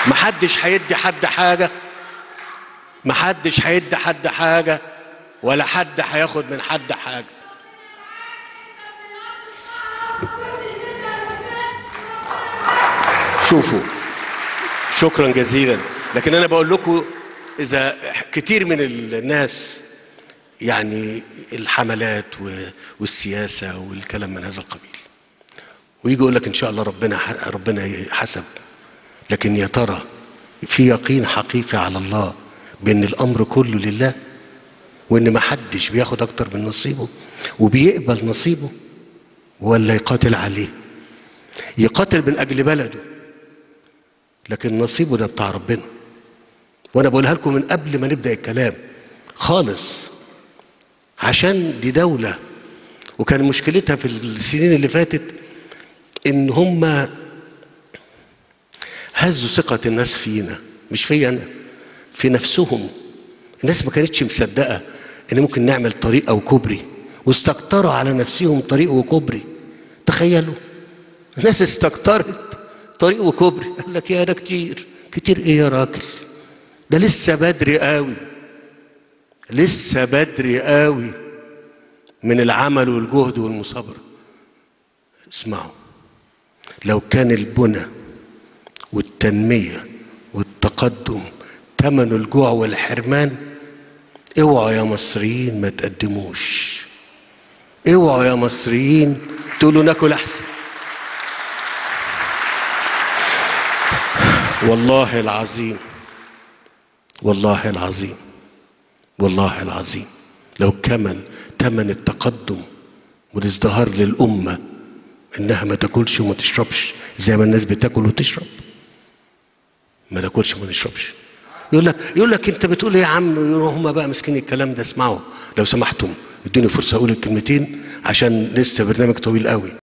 محدش هيدي حد حاجة محدش هيدي حد حاجة ولا حد هياخد من حد حاجة شوفوا شكرا جزيلا لكن انا بقول لكم اذا كتير من الناس يعني الحملات و- والسياسه والكلام من هذا القبيل ويجي يقول لك ان شاء الله ربنا ح- ربنا حسب لكن يا ترى في يقين حقيقي على الله بان الامر كله لله وان ما حدش بياخد اكتر من نصيبه وبيقبل نصيبه ولا يقاتل عليه يقاتل من اجل بلده لكن نصيبه ده بتاع ربنا وانا بقولها لكم من قبل ما نبدا الكلام خالص عشان دي دوله وكان مشكلتها في السنين اللي فاتت ان هم هزوا ثقه الناس فينا مش فيا انا في نفسهم الناس ما كانتش مصدقه ان ممكن نعمل طريق او كوبري واستكتروا على نفسهم طريق وكوبري تخيلوا الناس استكترت طريق وكوبري قال لك يا ده كتير كتير ايه يا راجل ده لسه بدري قوي لسه بدري قوي من العمل والجهد والمصابرة اسمعوا لو كان البنى والتنمية والتقدم ثمن الجوع والحرمان اوعوا يا مصريين ما تقدموش اوعوا يا مصريين تقولوا ناكل احسن والله العظيم والله العظيم والله العظيم لو كمل تمن التقدم والازدهار للأمة إنها ما تاكلش وما تشربش زي ما الناس بتاكل وتشرب ما تاكلش وما تشربش يقول لك يقول لك انت بتقول ايه يا عم هم بقى ماسكين الكلام ده اسمعوا لو سمحتم ادوني فرصه اقول الكلمتين عشان لسه برنامج طويل قوي